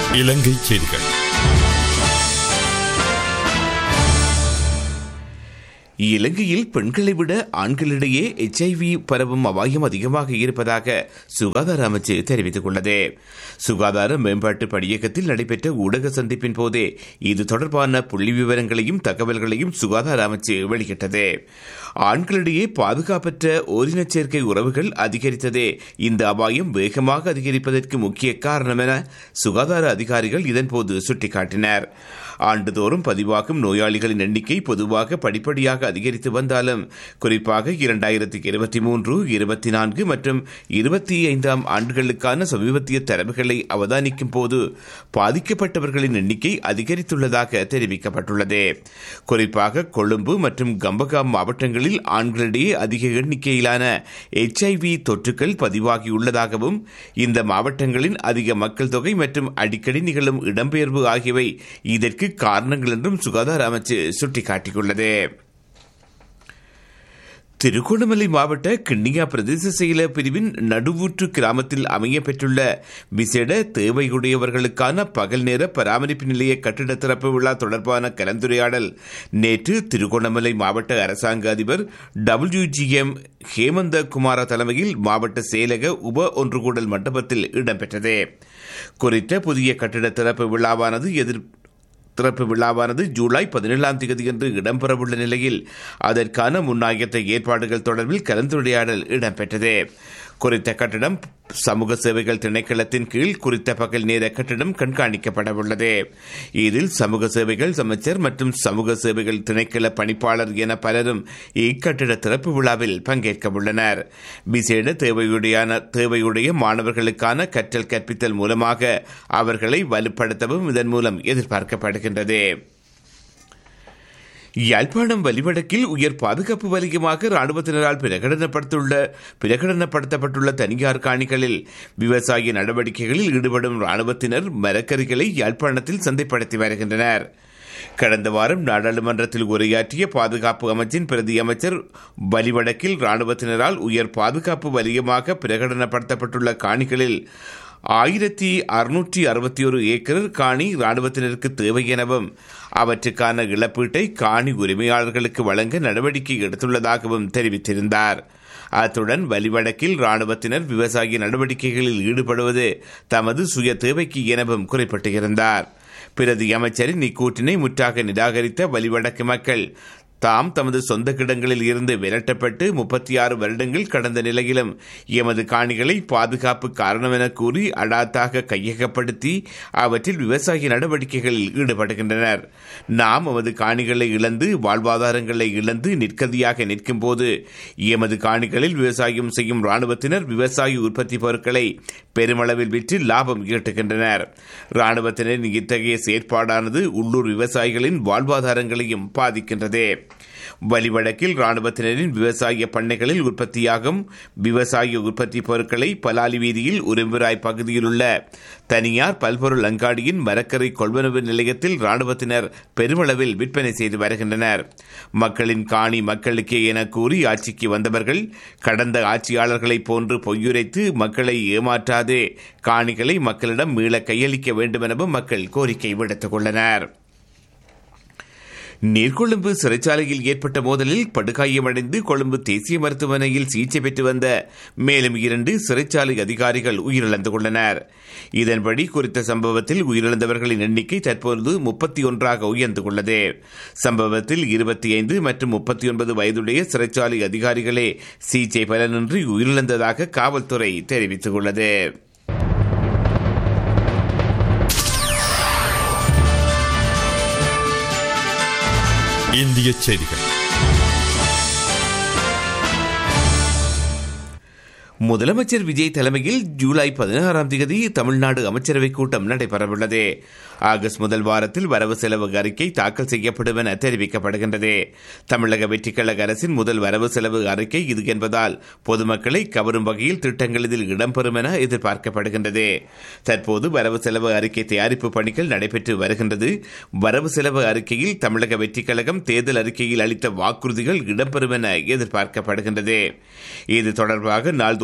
இலங்கை செய்திகள் இலங்கையில் பெண்களை விட ஆண்களிடையே எச்ஐவி பரவும் அபாயம் அதிகமாக இருப்பதாக சுகாதார அமைச்சு தெரிவித்துள்ளது சுகாதார மேம்பாட்டு பணியகத்தில் நடைபெற்ற ஊடக சந்திப்பின் போதே இது தொடர்பான புள்ளி விவரங்களையும் தகவல்களையும் சுகாதார அமைச்சு வெளியிட்டது ஆண்களிடையே பாதுகாப்பற்ற ஓரினச் சேர்க்கை உறவுகள் அதிகரித்ததே இந்த அபாயம் வேகமாக அதிகரிப்பதற்கு முக்கிய காரணம் என சுகாதார அதிகாரிகள் இதன்போது சுட்டிக்காட்டினர் ஆண்டுதோறும் பதிவாகும் நோயாளிகளின் எண்ணிக்கை பொதுவாக படிப்படியாக அதிகரித்து வந்தாலும் குறிப்பாக இரண்டாயிரத்தி இருபத்தி மூன்று இருபத்தி நான்கு மற்றும் இருபத்தி ஐந்தாம் ஆண்டுகளுக்கான சமீபத்திய தரவுகளை அவதானிக்கும் போது பாதிக்கப்பட்டவர்களின் எண்ணிக்கை அதிகரித்துள்ளதாக தெரிவிக்கப்பட்டுள்ளது குறிப்பாக கொழும்பு மற்றும் கம்பகாம் மாவட்டங்களில் ஆண்களிடையே அதிக எண்ணிக்கையிலான எச்ஐவி தொற்றுக்கள் பதிவாகியுள்ளதாகவும் இந்த மாவட்டங்களின் அதிக மக்கள் தொகை மற்றும் அடிக்கடி நிகழும் இடம்பெயர்வு ஆகியவை இதற்கு காரணங்கள் என்றும் சுகாதார அமைச்சு சுட்டிக்காட்டியுள்ளது திருகோணமலை மாவட்ட கிண்ணியா பிரதேச செயல பிரிவின் நடுவூற்று கிராமத்தில் அமைய பெற்றுள்ள விசேட தேவையுடையவர்களுக்கான பகல் நேர பராமரிப்பு நிலைய கட்டிட திறப்பு விழா தொடர்பான கலந்துரையாடல் நேற்று திருகோணமலை மாவட்ட அரசாங்க அதிபர் டபிள்யூஜிஎம் ஹேமந்த குமார தலைமையில் மாவட்ட செயலக உப ஒன்றுகூடல் மண்டபத்தில் இடம்பெற்றது குறித்த புதிய கட்டிட திறப்பு விழாவானது எதிர் திறப்பு விழாவானது ஜூலை பதினேழாம் தேதியன்று இடம்பெறவுள்ள நிலையில் அதற்கான முன்னாயத்த ஏற்பாடுகள் தொடர்பில் கலந்துரையாடல் இடம்பெற்றது குறித்த கட்டிடம் சமூக சேவைகள் திணைக்களத்தின் கீழ் குறித்த பகல் நேர கட்டிடம் கண்காணிக்கப்பட உள்ளது இதில் சமூக சேவைகள் அமைச்சர் மற்றும் சமூக சேவைகள் திணைக்கள பணிப்பாளர் என பலரும் இக்கட்டிட திறப்பு விழாவில் பங்கேற்க உள்ளனர் விசேட தேவையுடையான தேவையுடைய மாணவர்களுக்கான கற்றல் கற்பித்தல் மூலமாக அவர்களை வலுப்படுத்தவும் இதன் மூலம் எதிர்பார்க்கப்படுகின்றது யாழ்ப்பாணம் வலிவடக்கில் உயர் பாதுகாப்பு வலயமாக ராணுவத்தினரால் பிரகடனப்படுத்தியுள்ள பிரகடனப்படுத்தப்பட்டுள்ள தனியார் காணிகளில் விவசாய நடவடிக்கைகளில் ஈடுபடும் ராணுவத்தினர் மரக்கறிகளை யாழ்ப்பாணத்தில் சந்தைப்படுத்தி வருகின்றனர் கடந்த வாரம் நாடாளுமன்றத்தில் உரையாற்றிய பாதுகாப்பு அமைச்சின் பிரதி அமைச்சர் வலிவடக்கில் ராணுவத்தினரால் உயர் பாதுகாப்பு வலயமாக பிரகடனப்படுத்தப்பட்டுள்ள காணிகளில் ஆயிரத்தி அறுநூற்றி அறுபத்தி ஒரு ஏக்கர் காணி ராணுவத்தினருக்கு தேவை எனவும் அவற்றுக்கான இழப்பீட்டை காணி உரிமையாளர்களுக்கு வழங்க நடவடிக்கை எடுத்துள்ளதாகவும் தெரிவித்திருந்தார் அத்துடன் வலிவடக்கில் ராணுவத்தினர் விவசாய நடவடிக்கைகளில் ஈடுபடுவது தமது சுய தேவைக்கு எனவும் குறிப்பிட்டிருந்தார் பிரதி அமைச்சரின் இக்கூற்றினை முற்றாக நிராகரித்த வலிவடக்கு மக்கள் தாம் தமது சொந்த கிடங்களில் இருந்து விரட்டப்பட்டு முப்பத்தி ஆறு வருடங்கள் கடந்த நிலையிலும் எமது காணிகளை பாதுகாப்பு காரணம் என கூறி அடாத்தாக கையகப்படுத்தி அவற்றில் விவசாய நடவடிக்கைகளில் ஈடுபடுகின்றனர் நாம் எமது காணிகளை இழந்து வாழ்வாதாரங்களை இழந்து நிற்கதியாக நிற்கும் போது எமது காணிகளில் விவசாயம் செய்யும் ராணுவத்தினர் விவசாய உற்பத்தி பொருட்களை பெருமளவில் விற்று லாபம் ஈட்டுகின்றனர் ராணுவத்தினரின் இத்தகைய செயற்பாடானது உள்ளூர் விவசாயிகளின் வாழ்வாதாரங்களையும் பாதிக்கின்றது வலிவடக்கில் ராணுவத்தினரின் விவசாய பண்ணைகளில் உற்பத்தியாகும் விவசாய உற்பத்தி பொருட்களை பலாலி வீதியில் உரிம்புராய் பகுதியில் உள்ள தனியார் பல்பொருள் அங்காடியின் மரக்கரை கொள்வனவு நிலையத்தில் ராணுவத்தினர் பெருமளவில் விற்பனை செய்து வருகின்றனர் மக்களின் காணி மக்களுக்கே என கூறி ஆட்சிக்கு வந்தவர்கள் கடந்த ஆட்சியாளர்களைப் போன்று பொய்யுரைத்து மக்களை ஏமாற்றாதே காணிகளை மக்களிடம் மீள கையளிக்க வேண்டும் எனவும் மக்கள் கோரிக்கை விடுத்துள்ளனர் நீர்கொழும்பு சிறைச்சாலையில் ஏற்பட்ட மோதலில் படுகாயமடைந்து கொழும்பு தேசிய மருத்துவமனையில் சிகிச்சை பெற்று வந்த மேலும் இரண்டு சிறைச்சாலை அதிகாரிகள் உயிரிழந்துள்ளனர் இதன்படி குறித்த சம்பவத்தில் உயிரிழந்தவர்களின் எண்ணிக்கை தற்போது முப்பத்தி ஒன்றாக உயர்ந்துள்ளது சம்பவத்தில் இருபத்தி ஐந்து மற்றும் முப்பத்தி ஒன்பது வயதுடைய சிறைச்சாலை அதிகாரிகளே சிகிச்சை பலனின்றி உயிரிழந்ததாக காவல்துறை தெரிவித்துள்ளது இந்திய செய்திகள் முதலமைச்சர் விஜய் தலைமையில் ஜூலை பதினாறாம் தேதி தமிழ்நாடு அமைச்சரவைக் கூட்டம் நடைபெறவுள்ளது ஆகஸ்ட் முதல் வாரத்தில் வரவு செலவு அறிக்கை தாக்கல் செய்யப்படும் என தெரிவிக்கப்படுகின்றது தமிழக வெற்றிக்கழக அரசின் முதல் வரவு செலவு அறிக்கை இது என்பதால் பொதுமக்களை கவரும் வகையில் திட்டங்கள் இதில் இடம்பெறும் என எதிர்பார்க்கப்படுகின்றது தற்போது வரவு செலவு அறிக்கை தயாரிப்பு பணிகள் நடைபெற்று வருகின்றது வரவு செலவு அறிக்கையில் தமிழக வெற்றிக்கழகம் தேர்தல் அறிக்கையில் அளித்த வாக்குறுதிகள் இடம்பெறும் என எதிர்பார்க்கப்படுகின்றது இது தொடர்பாக நாள்தோறும்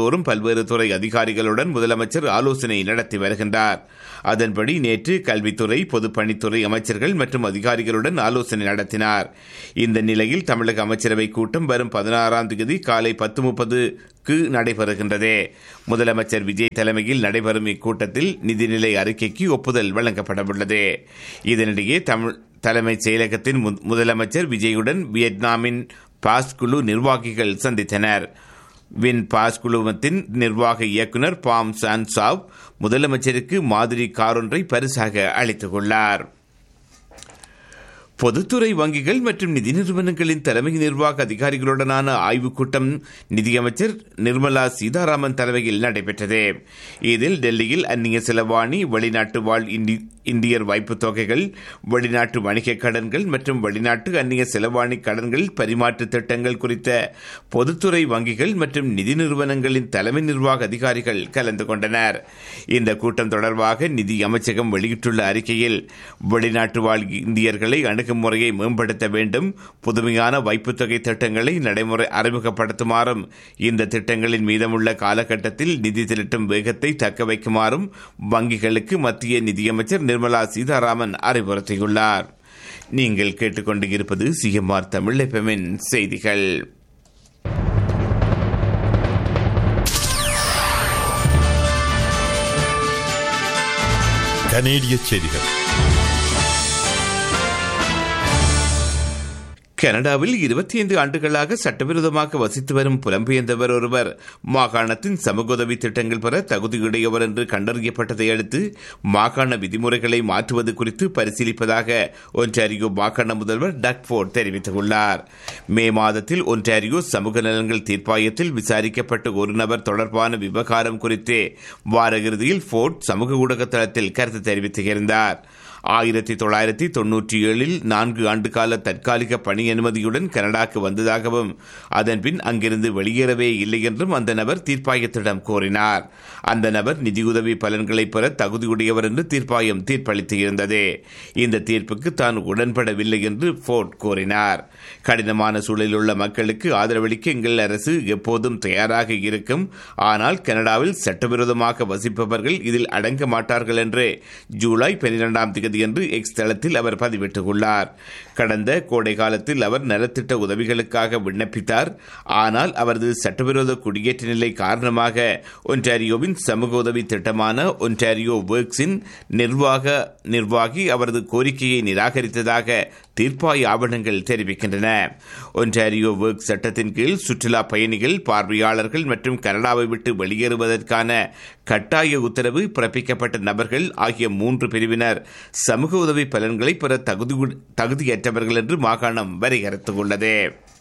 மாதந்தோறும் பல்வேறு துறை அதிகாரிகளுடன் முதலமைச்சர் ஆலோசனை நடத்தி வருகின்றார் அதன்படி நேற்று கல்வித்துறை பொதுப்பணித்துறை அமைச்சர்கள் மற்றும் அதிகாரிகளுடன் ஆலோசனை நடத்தினார் இந்த நிலையில் தமிழக அமைச்சரவை கூட்டம் வரும் பதினாறாம் தேதி காலை பத்து முப்பதுக்கு நடைபெறுகின்றது முதலமைச்சர் விஜய் தலைமையில் நடைபெறும் இக்கூட்டத்தில் நிதிநிலை அறிக்கைக்கு ஒப்புதல் வழங்கப்படவுள்ளது இதனிடையே தமிழ் தலைமைச் செயலகத்தின் முதலமைச்சர் விஜயுடன் வியட்நாமின் பாஸ் குழு நிர்வாகிகள் சந்தித்தனர் வின் பாஸ் குழுமத்தின் நிர்வாக இயக்குநர் பாம் சான் சாவ் முதலமைச்சருக்கு மாதிரி காரொன்றை பரிசாக அளித்துள்ளார் பொதுத்துறை வங்கிகள் மற்றும் நிதி நிறுவனங்களின் தலைமை நிர்வாக அதிகாரிகளுடனான ஆய்வுக் கூட்டம் நிதியமைச்சர் நிர்மலா சீதாராமன் தலைமையில் நடைபெற்றது இதில் டெல்லியில் அந்நிய செலவாணி வெளிநாட்டு வாழ் இந்தியர் வைப்புத் தொகைகள் வெளிநாட்டு வணிக கடன்கள் மற்றும் வெளிநாட்டு அந்நிய செலவாணி கடன்கள் பரிமாற்று திட்டங்கள் குறித்த பொதுத்துறை வங்கிகள் மற்றும் நிதி நிறுவனங்களின் தலைமை நிர்வாக அதிகாரிகள் கலந்து கொண்டனர் இந்த கூட்டம் தொடர்பாக நிதி அமைச்சகம் வெளியிட்டுள்ள அறிக்கையில் வெளிநாட்டு வாழ் இந்தியர்களை அணுகுமுறையை மேம்படுத்த வேண்டும் புதுமையான வைப்புத் தொகை திட்டங்களை நடைமுறை அறிமுகப்படுத்துமாறும் இந்த திட்டங்களின் மீதமுள்ள காலகட்டத்தில் நிதி திரட்டும் வேகத்தை தக்க வைக்குமாறும் வங்கிகளுக்கு மத்திய நிதியமைச்சர் நிர்மலா சீதாராமன் அறிவுறுத்தியுள்ளார் நீங்கள் கேட்டுக்கொண்டு இருப்பது சிஎம்ஆர் தமிழ் எஃப்எம்மின் செய்திகள் கனேடிய செய்திகள் கனடாவில் இருபத்தி ஐந்து ஆண்டுகளாக சட்டவிரோதமாக வசித்து வரும் புலம்பெயர்ந்தவர் ஒருவர் மாகாணத்தின் சமூக உதவி திட்டங்கள் பெற தகுதியுடையவர் என்று கண்டறியப்பட்டதை அடுத்து மாகாண விதிமுறைகளை மாற்றுவது குறித்து பரிசீலிப்பதாக ஒன்டாரியோ மாகாண முதல்வர் டக்ஃபோர்ட் தெரிவித்துள்ளார் மே மாதத்தில் ஒன்டாரியோ சமூக நலன்கள் தீர்ப்பாயத்தில் விசாரிக்கப்பட்ட ஒரு நபர் தொடர்பான விவகாரம் குறித்து வார இறுதியில் ஃபோர்ட் சமூக ஊடக தளத்தில் கருத்து தெரிவித்திருந்தார் ஆயிரத்தி தொள்ளாயிரத்தி தொன்னூற்றி ஏழில் நான்கு ஆண்டுகால தற்காலிக பணி அனுமதியுடன் கனடாக்கு வந்ததாகவும் அதன்பின் அங்கிருந்து வெளியேறவே இல்லை என்றும் அந்த நபர் தீர்ப்பாயத்திடம் கோரினார் அந்த நபர் நிதியுதவி பலன்களை பெற தகுதியுடையவர் என்று தீர்ப்பாயம் தீர்ப்பளித்து இருந்தது இந்த தீர்ப்புக்கு தான் உடன்படவில்லை என்று ஃபோர்ட் கூறினார் கடினமான சூழலில் உள்ள மக்களுக்கு ஆதரவளிக்க எங்கள் அரசு எப்போதும் தயாராக இருக்கும் ஆனால் கனடாவில் சட்டவிரோதமாக வசிப்பவர்கள் இதில் அடங்க மாட்டார்கள் என்று ஜூலை பனிரெண்டாம் தேதி என்று எக்ஸ் தளத்தில் அவர் பதிவிட்டுள்ளார் கடந்த கோடை காலத்தில் அவர் நலத்திட்ட உதவிகளுக்காக விண்ணப்பித்தார் ஆனால் அவரது சட்டவிரோத குடியேற்ற நிலை காரணமாக ஒன்டாரியோவின் சமூக உதவி திட்டமான ஒன்டாரியோ ஒர்க்ஸின் நிர்வாக நிர்வாகி அவரது கோரிக்கையை நிராகரித்ததாக தீர்ப்பாய ஆவணங்கள் தெரிவிக்கின்றன ஒன்டாரியோ ஒர்க் சட்டத்தின் கீழ் சுற்றுலா பயணிகள் பார்வையாளர்கள் மற்றும் கனடாவை விட்டு வெளியேறுவதற்கான கட்டாய உத்தரவு பிறப்பிக்கப்பட்ட நபர்கள் ஆகிய மூன்று பிரிவினர் சமூக உதவி பலன்களை பெற தகுதி தகுதியற்றவர்கள் என்று மாகாணம் வரையறுத்துள்ளது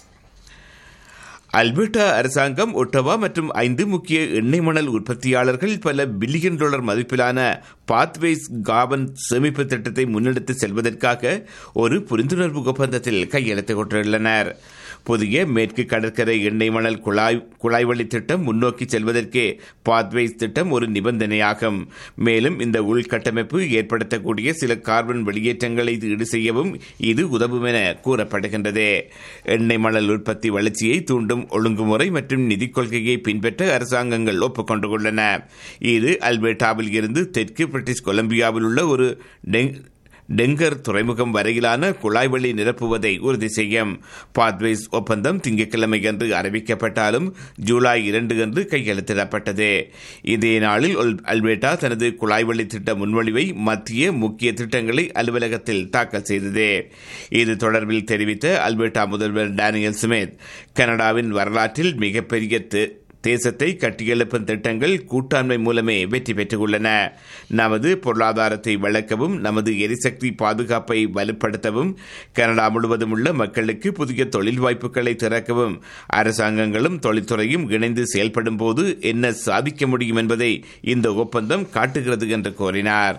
அல்பர்டா அரசாங்கம் ஒட்டவா மற்றும் ஐந்து முக்கிய எண்ணெய் மணல் உற்பத்தியாளர்கள் பல பில்லியன் டாலர் மதிப்பிலான பாத்வேஸ் காபன் சேமிப்பு திட்டத்தை முன்னெடுத்து செல்வதற்காக ஒரு புரிந்துணர்வு ஒப்பந்தத்தில் கையெழுத்து கொண்டுள்ளனர் புதிய மேற்கு கடற்கரை எண்ணெய் மணல் குழாய் குழாய் வழி திட்டம் முன்னோக்கி செல்வதற்கு பாத்வேஸ் திட்டம் ஒரு நிபந்தனையாகும் மேலும் இந்த உள்கட்டமைப்பு ஏற்படுத்தக்கூடிய சில கார்பன் வெளியேற்றங்களை ஈடு செய்யவும் இது உதவும் என கூறப்படுகின்றது எண்ணெய் மணல் உற்பத்தி வளர்ச்சியை தூண்டும் ஒழுங்குமுறை மற்றும் நிதிக் கொள்கையை பின்பற்ற அரசாங்கங்கள் ஒப்புக்கொண்டுள்ளன இது அல்பர்டாவில் இருந்து தெற்கு பிரிட்டிஷ் கொலம்பியாவில் உள்ள ஒரு டெங்கர் துறைமுகம் வரையிலான குழாய் வழி நிரப்புவதை உறுதி செய்யும் பாத்வேஸ் ஒப்பந்தம் திங்கட்கிழமை அன்று அறிவிக்கப்பட்டாலும் ஜூலை இரண்டு அன்று கையெழுத்திடப்பட்டது இதே நாளில் அல்பேட்டா தனது குழாய் வழி திட்ட முன்மொழிவை மத்திய முக்கிய திட்டங்களை அலுவலகத்தில் தாக்கல் செய்தது இது தொடர்பில் தெரிவித்த அல்பேட்டா முதல்வர் டேனியல் ஸ்மித் கனடாவின் வரலாற்றில் மிகப்பெரிய தேசத்தை கட்டியெழுப்பும் திட்டங்கள் கூட்டாண்மை மூலமே வெற்றி பெற்றுள்ளன நமது பொருளாதாரத்தை வளர்க்கவும் நமது எரிசக்தி பாதுகாப்பை வலுப்படுத்தவும் கனடா முழுவதும் உள்ள மக்களுக்கு புதிய தொழில் வாய்ப்புகளை திறக்கவும் அரசாங்கங்களும் தொழில்துறையும் இணைந்து செயல்படும் போது என்ன சாதிக்க முடியும் என்பதை இந்த ஒப்பந்தம் காட்டுகிறது என்று கூறினார்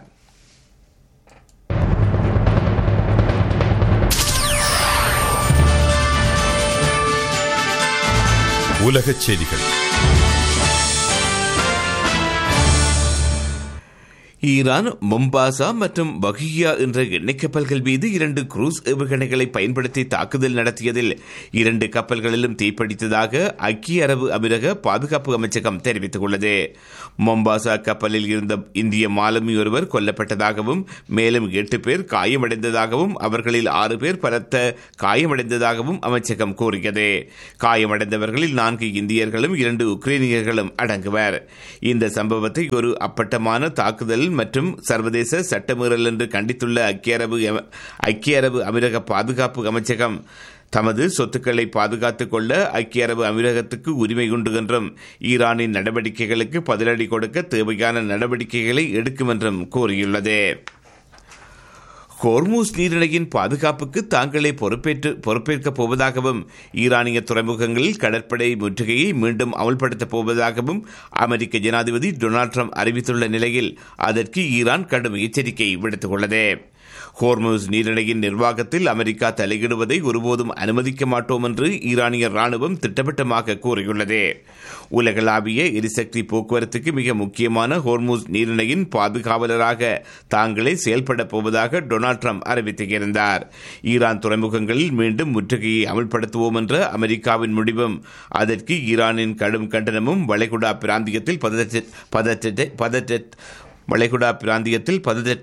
உலகச் செய்திகள் ஈரான் மொம்பாசா மற்றும் பகியா என்ற எண்ணெய் கப்பல்கள் மீது இரண்டு குரூஸ் ஏவுகணைகளை பயன்படுத்தி தாக்குதல் நடத்தியதில் இரண்டு கப்பல்களிலும் தீப்பிடித்ததாக ஐக்கிய அரபு அமீரக பாதுகாப்பு அமைச்சகம் தெரிவித்துள்ளது மொம்பாசா கப்பலில் இருந்த இந்திய மாலுமி ஒருவர் கொல்லப்பட்டதாகவும் மேலும் எட்டு பேர் காயமடைந்ததாகவும் அவர்களில் ஆறு பேர் பலத்த காயமடைந்ததாகவும் அமைச்சகம் கூறியது காயமடைந்தவர்களில் நான்கு இந்தியர்களும் இரண்டு உக்ரைனியர்களும் அடங்குவர் இந்த சம்பவத்தை ஒரு அப்பட்டமான தாக்குதல் மற்றும் சர்வதேச சட்டமீறல் என்று கண்டித்துள்ள ஐக்கிய அரபு ஐக்கிய அரபு அமீரக பாதுகாப்பு அமைச்சகம் தமது சொத்துக்களை பாதுகாத்துக் கொள்ள ஐக்கிய அரபு அமீரகத்துக்கு உரிமை உண்டு என்றும் ஈரானின் நடவடிக்கைகளுக்கு பதிலடி கொடுக்க தேவையான நடவடிக்கைகளை எடுக்கும் என்றும் கூறியுள்ளது ஹோர்மூஸ் நீரிணையின் பாதுகாப்புக்கு தாங்களே பொறுப்பேற்று பொறுப்பேற்கப் போவதாகவும் ஈரானிய துறைமுகங்களில் கடற்படை முற்றுகையை மீண்டும் அமல்படுத்தப் போவதாகவும் அமெரிக்க ஜனாதிபதி டொனால்டு ட்ரம்ப் அறிவித்துள்ள நிலையில் அதற்கு ஈரான் கடும் எச்சரிக்கை விடுத்துள்ளது ஹோர்மூஸ் நீரிணையின் நிர்வாகத்தில் அமெரிக்கா தலையிடுவதை ஒருபோதும் அனுமதிக்க மாட்டோம் என்று ஈரானிய ராணுவம் திட்டவட்டமாக கூறியுள்ளது உலகளாவிய எரிசக்தி போக்குவரத்துக்கு மிக முக்கியமான ஹோர்மூஸ் நீரிணையின் பாதுகாவலராக தாங்களே செயல்பட போவதாக டொனால்டு ட்ரம்ப் அறிவித்திருந்தார் ஈரான் துறைமுகங்களில் மீண்டும் முற்றுகையை அமல்படுத்துவோம் என்ற அமெரிக்காவின் முடிவும் அதற்கு ஈரானின் கடும் கண்டனமும் வளைகுடா பிராந்தியத்தில் பதற்ற வளைகுடா பிராந்தியத்தில் பதற்ற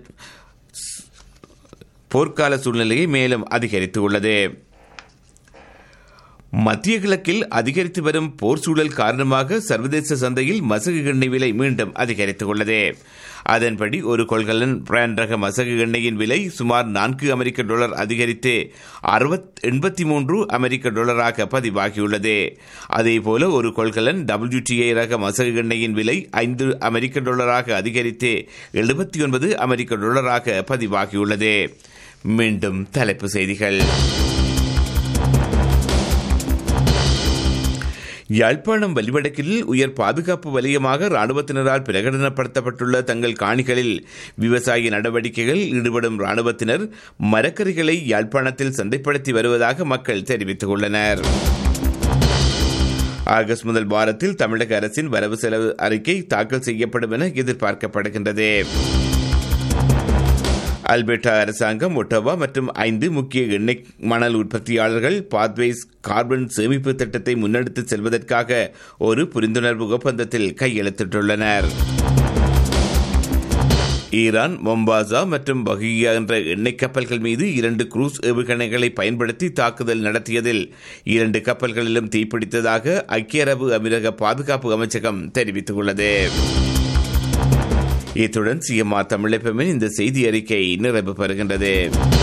போர்க்கால சூழ்நிலையை மேலும் அதிகரித்துள்ளது மத்திய கிழக்கில் அதிகரித்து வரும் போர் சூழல் காரணமாக சர்வதேச சந்தையில் மசகு எண்ணெய் விலை மீண்டும் அதிகரித்துள்ளது அதன்படி ஒரு கொள்கலன் பிராண்ட் ரக மசகு எண்ணெயின் விலை சுமார் நான்கு அமெரிக்க டாலர் அதிகரித்து எண்பத்தி மூன்று அமெரிக்க டாலராக பதிவாகியுள்ளது அதேபோல ஒரு கொள்கலன் டபிள்யூடிஐ ரக மசகு எண்ணெயின் விலை ஐந்து அமெரிக்க டாலராக அதிகரித்து எழுபத்தி ஒன்பது அமெரிக்க டாலராக பதிவாகியுள்ளது மீண்டும் தலைப்பு செய்திகள் யாழ்ப்பாணம் வலிவடக்கில் உயர் பாதுகாப்பு வலயமாக ராணுவத்தினரால் பிரகடனப்படுத்தப்பட்டுள்ள தங்கள் காணிகளில் விவசாய நடவடிக்கைகள் ஈடுபடும் ராணுவத்தினர் மரக்கறிகளை யாழ்ப்பாணத்தில் சந்தைப்படுத்தி வருவதாக மக்கள் தெரிவித்துள்ளனர் ஆகஸ்ட் முதல் வாரத்தில் தமிழக அரசின் வரவு செலவு அறிக்கை தாக்கல் செய்யப்படும் என எதிர்பார்க்கப்படுகின்றது அல்பர்டா அரசாங்கம் ஒட்டோவா மற்றும் ஐந்து முக்கிய எண்ணெய் மணல் உற்பத்தியாளர்கள் பாத்வேஸ் கார்பன் சேமிப்பு திட்டத்தை முன்னெடுத்து செல்வதற்காக ஒரு புரிந்துணர்வு ஒப்பந்தத்தில் கையெழுத்திட்டுள்ளனர் ஈரான் மொம்பாசா மற்றும் பஹியா என்ற எண்ணெய் கப்பல்கள் மீது இரண்டு குரூஸ் ஏவுகணைகளை பயன்படுத்தி தாக்குதல் நடத்தியதில் இரண்டு கப்பல்களிலும் தீப்பிடித்ததாக ஐக்கிய அரபு அமீரக பாதுகாப்பு அமைச்சகம் தெரிவித்துள்ளது இத்துடன் சிஎம்ஆர் தமிழப்பமின் இந்த செய்தி அறிக்கை நிறைவு பெறுகின்றது